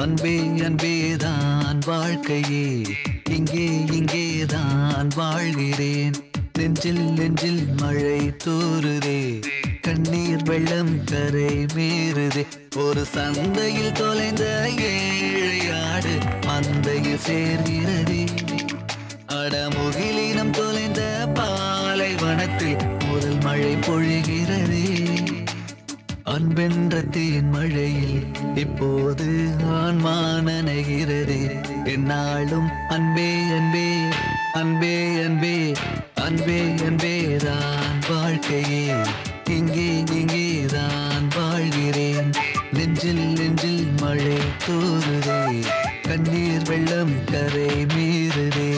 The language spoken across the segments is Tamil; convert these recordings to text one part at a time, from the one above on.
அன்பே அன்பேதான் வாழ்க்கையே இங்கே இங்கேதான் வாழ்கிறேன் நெஞ்சில் நெஞ்சில் மழை தூறுதே கண்ணீர் வெள்ளம் கரை மீறுதே ஒரு சந்தையில் தொலைந்த ஏழையாடு மந்தையில் சேர்கிறதே அடமுகிலினம் தொலைந்த பாலைவனத்தில் முதல் மழை பொழிகிறதே அன்பென்ற தேன் மழையில் இப்போது ஆன்மா நனைகிறது என்னாலும் அன்பே அன்பே அன்பே அன்பே அன்பே அன்பே தான் வாழ்க்கையே இங்கே இங்கே தான் வாழ்கிறேன் நெஞ்சில் நெஞ்சில் மழை தூறுதே கண்ணீர் வெள்ளம் கரை மீறுதே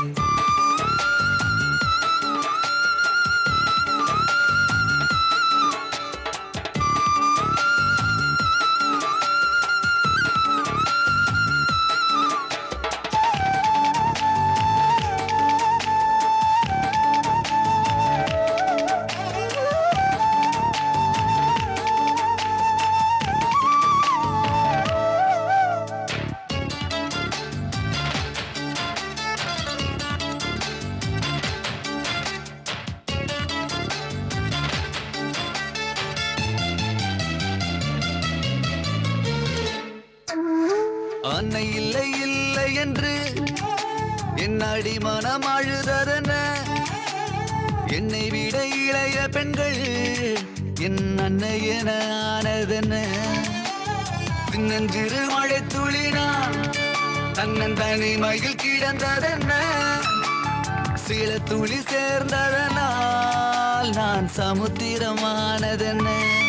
அன்னை இல்லை இல்லை என்று என் அடிமனம் அழுததென என்னை விட இளைய பெண்கள் என் அன்னை என ஆனதென சின்னஞ்சிறு மழை துளினான் தன்னன் தனிமையில் கிடந்ததென்ன சில துளி சேர்ந்ததனால் நான் சமுத்திரமானதென்ன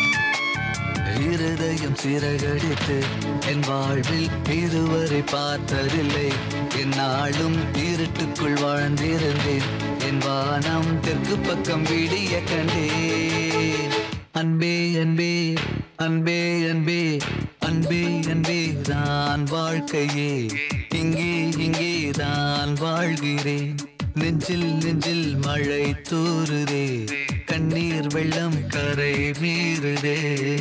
இருதயம் சிறகடித்து என் வாழ்வில் இதுவரை பார்த்ததில்லை என்னாலும் இருட்டுக்குள் வாழ்ந்திருந்தேன் என் வானம் தெற்கு பக்கம் விடிய கண்டேன் அன்பே அன்பே அன்பே அன்பே அன்பே அன்பே தான் வாழ்க்கையே இங்கே இங்கே தான் வாழ்கிறேன் நெஞ்சில் நெஞ்சில் மழை தூறுதே கண்ணீர் வெள்ளம் கரை மீறுதே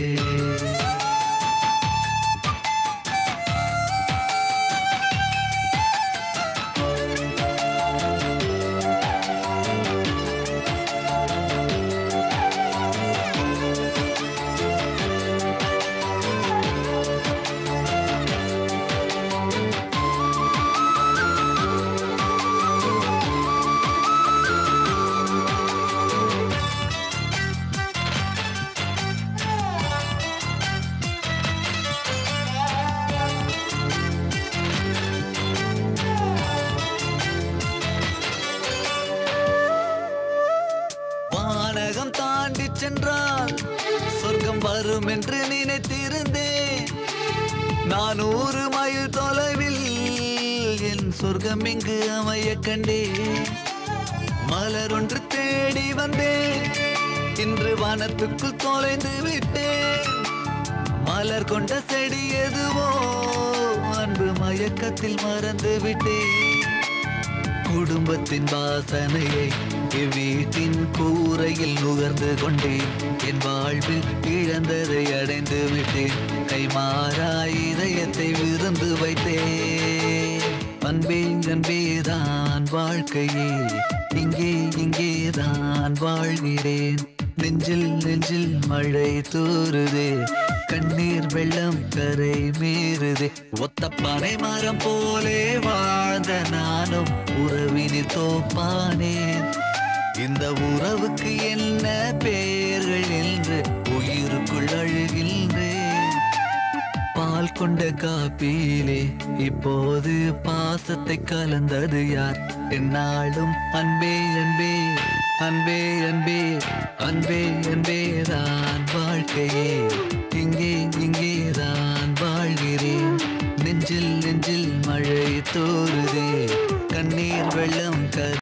வானகம் தாண்டி சென்றால் சொர்க்கம் வரும் என்று நினைத்திருந்தேன் நான் நூறு மைல் தொலைவில் என் சொர்க்கம் இங்கு அமைய கண்டேன் மலர் ஒன்று தேடி வந்தேன் இன்று வானத்துக்குள் தொலைந்து விட்டேன் மலர் கொண்ட செடி எதுவோ அன்பு மயக்கத்தில் மறந்து விட்டேன் குடும்பத்தின் வாசனையை இவ்வீட்டின் கூரையில் நுகர்ந்து கொண்டேன் என் வாழ்வில் இழந்ததை அடைந்து விட்டேன் கைமாறா இதயத்தை விருந்து வைத்தேன் அன்பே அன்பேதான் வாழ்க்கையே இங்கே இங்கேதான் வாழ்கிறேன் நெஞ்சில் நெஞ்சில் மழை தூறுதே கண்ணீர் வெள்ளம் கரை மீறுதே ஒத்த பனை மரம் போலே வாழ்ந்த நானும் உறவினில் தோப்பானேன் இந்த உறவுக்கு என்ன பெயர்கள் என்று உயிருக்குள் அழுகின்றேன் பால் கொண்ட காப்பியிலே இப்போது பாசத்தை கலந்தது யார் என்னாலும் அன்பே அன்பே அன்பே அன்பே அன்பே அன்பே தான் வாழ்க்கையே இங்கே இங்கே தான் வாழ்கிறேன் நெஞ்சில் நெஞ்சில் மழை தோறுதே கண்ணீர் வெள்ளம் கரை